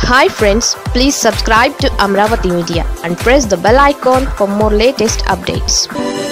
hi friends please subscribe to Amaravati media and press the bell icon for more latest updates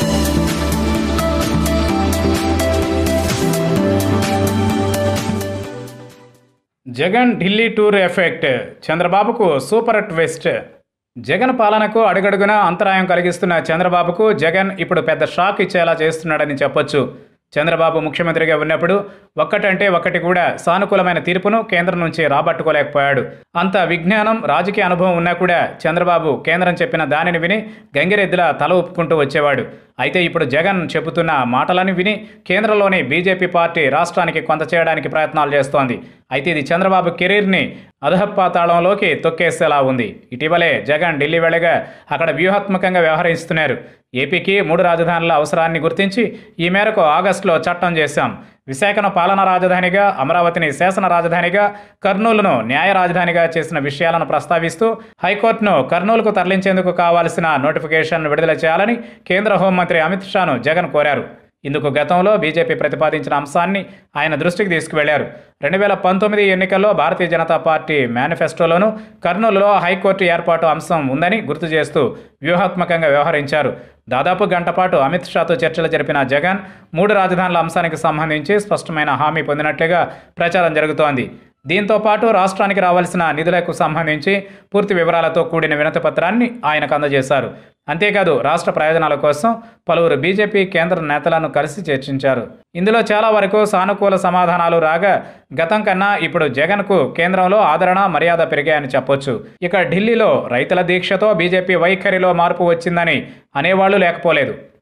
Jagan Delhi tour effect చంద్రబాబుకు super twist Jagan పాలనకు అడుగడుగునా అంతరాయం కలిగిస్తున్న చంద్రబాబుకు జగన్ ఇప్పుడు పెద్ద షాక్ ఇచ్చేలా చేస్తున్నాడని చెప్పొచ్చు చంద్రబాబు ముఖ్యమంత్రిగా ఉన్నప్పుడు ఒక్కటంటే ఒక్కటి కూడా సానుకూలమైన తీర్పును కేంద్రం నుంచి రాబట్టుకోలేకపోయాడు అంత విజ్ఞానం రాజకీయ అనుభవం ఉన్నా కూడా చంద్రబాబు కేంద్రం చెప్పిన దానిని విని గంగిరెద్దులా తల ఒప్పుకుంటూ వచ్చేవాడు అయితే ఇప్పుడు జగన్ చెబుతున్న మాటలను విని కేంద్రంలోని బీజేపీ పార్టీ రాష్ట్రానికి కొంత చేయడానికి ప్రయత్నాలు చేస్తోంది అయితే ఇది చంద్రబాబు కెరీర్ని అధపాతాళంలోకి తొక్కేసేలా ఉంది ఇటీవలే జగన్ ఢిల్లీ వెళ్ళగా అక్కడ వ్యూహాత్మకంగా వ్యవహరిస్తున్నారు ఏపీకి మూడు రాజధానుల అవసరాన్ని గుర్తించి ఈ మేరకు ఆగస్టులో చట్టం చేశాం విశాఖను పాలనా రాజధానిగా అమరావతిని శాసన రాజధానిగా కర్నూలును న్యాయ రాజధానిగా చేసిన విషయాలను ప్రస్తావిస్తూ హైకోర్టును కర్నూలుకు తరలించేందుకు కావాల్సిన నోటిఫికేషన్ విడుదల చేయాలని కేంద్ర హోంమంత్రి అమిత్ షాను జగన్ కోరారు ఇందుకు గతంలో బీజేపీ ప్రతిపాదించిన అంశాన్ని ఆయన దృష్టికి తీసుకువెళ్లారు రెండు వేల పంతొమ్మిది ఎన్నికల్లో భారతీయ జనతా పార్టీ మేనిఫెస్టోలోనూ కర్నూలులో హైకోర్టు ఏర్పాటు అంశం ఉందని గుర్తు చేస్తూ వ్యూహాత్మకంగా వ్యవహరించారు దాదాపు గంట పాటు అమిత్ షాతో చర్చలు జరిపిన జగన్ మూడు రాజధానుల అంశానికి సంబంధించి స్పష్టమైన హామీ పొందినట్లుగా ప్రచారం జరుగుతోంది దీంతో పాటు రాష్ట్రానికి రావాల్సిన నిధులకు సంబంధించి పూర్తి వివరాలతో కూడిన వినతి పత్రాన్ని ఆయనకు అందజేశారు అంతేకాదు రాష్ట్ర ప్రయోజనాల కోసం పలువురు బీజేపీ కేంద్ర నేతలను కలిసి చర్చించారు ఇందులో చాలా వరకు సానుకూల సమాధానాలు రాగా గతం కన్నా ఇప్పుడు జగన్కు కేంద్రంలో ఆదరణ మర్యాద పెరిగాయని చెప్పొచ్చు ఇక ఢిల్లీలో రైతుల దీక్షతో బీజేపీ వైఖరిలో మార్పు వచ్చిందని అనేవాళ్లు లేకపోలేదు